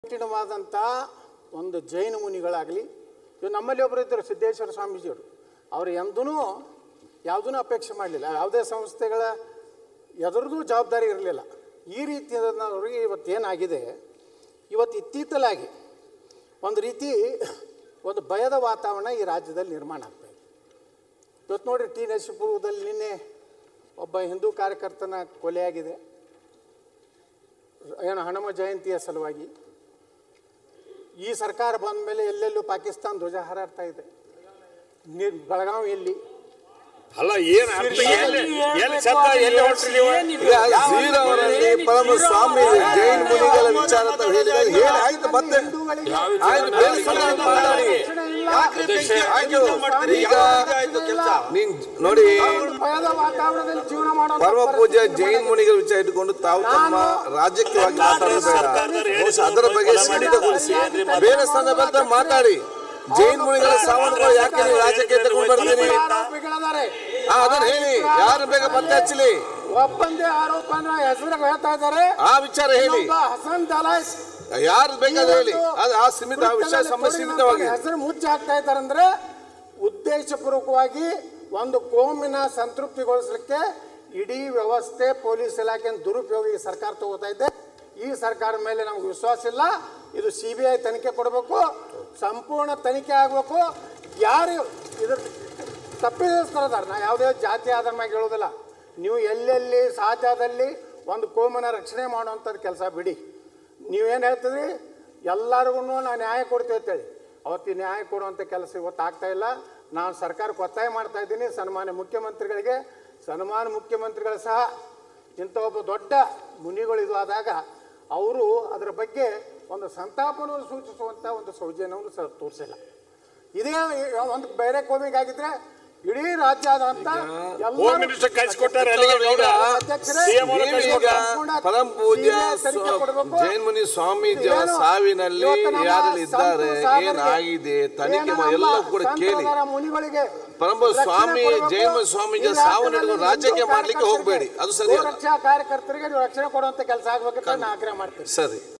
ಕಠಿಣವಾದಂಥ ಒಂದು ಜೈನ ಮುನಿಗಳಾಗಲಿ ಇವು ನಮ್ಮಲ್ಲಿ ಒಬ್ಬರು ಇದ್ದರು ಸಿದ್ದೇಶ್ವರ ಸ್ವಾಮೀಜಿಯವರು ಅವರು ಎಂದೂ ಯಾವುದೂ ಅಪೇಕ್ಷೆ ಮಾಡಲಿಲ್ಲ ಯಾವುದೇ ಸಂಸ್ಥೆಗಳ ಎದುರದು ಜವಾಬ್ದಾರಿ ಇರಲಿಲ್ಲ ಈ ರೀತಿಯವ್ರಿಗೆ ಇವತ್ತೇನಾಗಿದೆ ಇವತ್ತು ಇತ್ತೀತಲಾಗಿ ಒಂದು ರೀತಿ ಒಂದು ಭಯದ ವಾತಾವರಣ ಈ ರಾಜ್ಯದಲ್ಲಿ ನಿರ್ಮಾಣ ಆಗ್ತಾ ಇದೆ ಇವತ್ತು ನೋಡ್ರಿ ಟಿ ನರಸೀಪುರದಲ್ಲಿ ನಿನ್ನೆ ಒಬ್ಬ ಹಿಂದೂ ಕಾರ್ಯಕರ್ತನ ಕೊಲೆಯಾಗಿದೆ ಏನು ಹನುಮ ಜಯಂತಿಯ ಸಲುವಾಗಿ ಈ ಸರ್ಕಾರ ಬಂದ ಮೇಲೆ ಎಲ್ಲೆಲ್ಲೂ ಪಾಕಿಸ್ತಾನ ಧ್ವಜ ಹಾರಾಡ್ತಾ ಇದೆ ನಿ- ಬೆಳಗಾವಿಯಲ್ಲಿ ಅಲ್ಲ ಏನ್ ಅರ್ಥ ಎಲ್ಲಿ ಎಲ್ಲಿ ಸತ್ತ ಎಲ್ಲಿ ಹೊರಟ್ರಿ ನೀವು ಈಗ ಶ್ರೀರಾಮನಲ್ಲಿ ಪರಮ ಸ್ವಾಮಿ ಜೈನ್ ಮುನಿಗಳ ವಿಚಾರ ಅಂತ ಹೇಳಿದಾಗ ಹೇಳಿ ಆಯ್ತು ಮತ್ತೆ ಹಿಂದೂಗಳಿಗೆ ಆಯ್ತು ಬೇರೆ ಸಂದರ್ಭ ಮಾತಾಡಿ ರಕ್ಷಣೆ ಇಲ್ಲ. ಆಯ್ತು ಈಗ ನೀನ್ ನೋಡಿ ಅವ್ರು ಭಯದ ವಾತಾವರಣದಲ್ಲಿ ಜೀವನ ಮಾಡೋ ಪರಮ ಪೂಜ್ಯ ಜೈನ್ ಮುನಿಗಳ ವಿಚಾರ ಇಟ್ಟುಕೊಂಡು ತಾವು ತಮ್ಮ ರಾಜಕೀಯವಾಗಿ ಮಾತಾಡೋದು ಬೇಡ ಬಹುಶಃ ಅದರ ಬಗ್ಗೆ ಸೀಮಿತಗೊಳಿಸಿ ಬೇರೆ ಸಂದರ್ಭದಲ್ಲಿ ಮಾತಾಡಿ ಜೈನ್ ಮುನಿಗಳ ಸಾವನ್ನಗಳು ಯಾಕೆ ನೀವು ರಾಜಕೀಯ ತಗೊಂಡು ಬರ್ತೀರಿ ಆರೋಪಿಗಳದಾರೆ ಆ, ಅದನ್ನ ಹೇಳಿ ಯಾರು ಬೇಗ ಪತ್ತೆ ಹಚ್ಚಲಿ ಒಬ್ಬಂದೇ ಆರೋಪನ ಹೆಸರು ಹೇಳ್ತಾ ಇದ್ದಾರೆ ಆ ವಿಚಾರ ಹೇಳಿ ಇನ್ನೊಬ್ಬ ಹಸನ್ ದಲಾಯ್ಸ್ ಯಾರು ಬೇಕಾದ್ರೆ ಹೇಳಿ ಅದು ಆ ಸೀಮಿತ ಆ ವಿಷಯ ಸಂಬಂಧ ಸೀಮಿತವಾಗಿ ಹೆಸರು ಮುಚ್ಚಿ ಹಾಕ್ತಾ ಇದ್ದಾರೆ ಅಂದ್ರೆ ಉದ್ದೇಶಪೂರ್ವಕವಾಗಿ ಒಂದು ಕೋಮಿನ ಸಂತೃಪ್ತಿಗೊಳಿಸಲಿಕ್ಕೆ ಇಡೀ ವ್ಯವಸ್ಥೆ ಪೊಲೀಸ್ ಇಲಾಖೆ ದುರುಪಯೋಗ ಈ ಸರ್ಕಾರ ತಗೋತಾ ಇದೆ ಈ ಸರ್ಕಾರ ಮೇಲೆ ನಮ್ಗೆ ವಿಶ್ವಾಸ ಇಲ್ಲ ಇದು ಸಿ ಬಿ ಐ ತನಿಖೆ ಕೊಡಬೇಕು ಸಂಪೂರ್ಣ ತನಿಖೆ ಆಗಬೇಕು ಯಾರು ಇದ್ರ ತಪ್ಪಿದಸ್ತಾರದಾರ ನಾ ಯಾವುದೇ ಜಾತಿ ಆಧಾರ ಮ್ಯಾಗ ಹೇಳೋದಿಲ್ಲ ನೀವು ಎಲ್ಲೆಲ್ಲಿ ಸಾಧ್ಯದಲ್ಲಿ ಒಂದು ಕೋಮನ ರಕ್ಷಣೆ ಮಾಡುವಂಥದ್ದು ಕೆಲಸ ಬಿಡಿ ನೀವೇನು ಹೇಳ್ತಿದ್ರಿ ಎಲ್ಲರಿಗೂ ನಾವು ನ್ಯಾಯ ಕೊಡ್ತೀವಿ ಅಂತೇಳಿ ಅವತ್ತು ಈ ನ್ಯಾಯ ಕೊಡುವಂಥ ಕೆಲಸ ಇವತ್ತು ಆಗ್ತಾ ಇಲ್ಲ ನಾನು ಸರ್ಕಾರಕ್ಕೆ ಒತ್ತಾಯ ಮಾಡ್ತಾ ಇದ್ದೀನಿ ಸನ್ಮಾನ್ಯ ಮುಖ್ಯಮಂತ್ರಿಗಳಿಗೆ ಸನ್ಮಾನ ಮುಖ್ಯಮಂತ್ರಿಗಳು ಸಹ ಇಂಥ ಒಬ್ಬ ದೊಡ್ಡ ಮುನಿಗಳು ಇದು ಆದಾಗ ಅವರು ಅದರ ಬಗ್ಗೆ ಒಂದು ಸಂತಾಪವನ್ನು ಸೂಚಿಸುವಂಥ ಒಂದು ಸೌಜನ್ಯವನ್ನು ಸಹ ತೋರಿಸಿಲ್ಲ ಇದೇ ಒಂದು ಬೇರೆ ಕೋಮಿಗಾಗಿದ್ರೆ ಇಡೀ ರಾಜ್ಯಾದ್ಯಂತ ಎಲ್ಲರೂ- ಹೋಮ್ ಮಿನಿಸ್ಟರ್ ಕಳ್ಸಿಕೊಟ್ಟಾರೆ ಅಲ್ಲಿಗೆ ಗೌಡ ಅಧ್ಯಕ್ಷರೇ, ಸಿಎಂ ಅವರು ನೀವು ಈಗ ಕಳ್ಸಿಕೊಟ್ಟಾರೆ. ಪರಂ ಪೂಜ್ಯ ಸೀರಿಯಸ್ ತನಿಖೆ ಕೊಡ್ಬೇಕು. ಜೈನ್ ಮುನಿ ಸ್ವಾಮೀಜಿ ಅವರ ಏನು? ಸಾವಿನಲ್ಲಿ ಇವತ್ತು ನಮ್ಮ ಯಾರೆಲ್ಲ ಇದ್ದಾರೆ ಸಂತ ಸಾಗರಕ್ಕೆ ಏನಾಗಿದೆ ತನಿಖೆ ಏನು ಮಾ- ನಮ್ಮ ಎಲ್ಲ ಕೂಡ ಕೇಳಿ ಸಂತರಾದ ಮುನಿಗಳಿಗೆ ಪರಮ ರಕ್ಷಣೆ ಸ್ವಾಮಿ ಕೊಡ್ಬೇಕು. ಜೈನ ಸ್ವಾಮೀಜಿ ಈ ಸಾವು ರಾಜ್ಯದಲ್ಲಿ ನಡೆದು ರಾಜಕೀಯ ಹಿಂದೂ ಮಾಡ್ಲಿಕ್ಕೆ ಹೋಗ್ಬೇಡಿ ಅದು ಸರಿ ಅಲ್ಲ ಗೋರಕ್ಷಾ ಕಾರ್ಯಕರ್ತರಿಗೆ ನೀವು ರಕ್ಷಣೆ ಕೊಡುವಂತ ಕೆಲಸ ಆಗ್ಬೇಕಂತ ನಾನು ಆಗ್ರಹ ಮಾಡ್ತೀನಿ ಸರಿ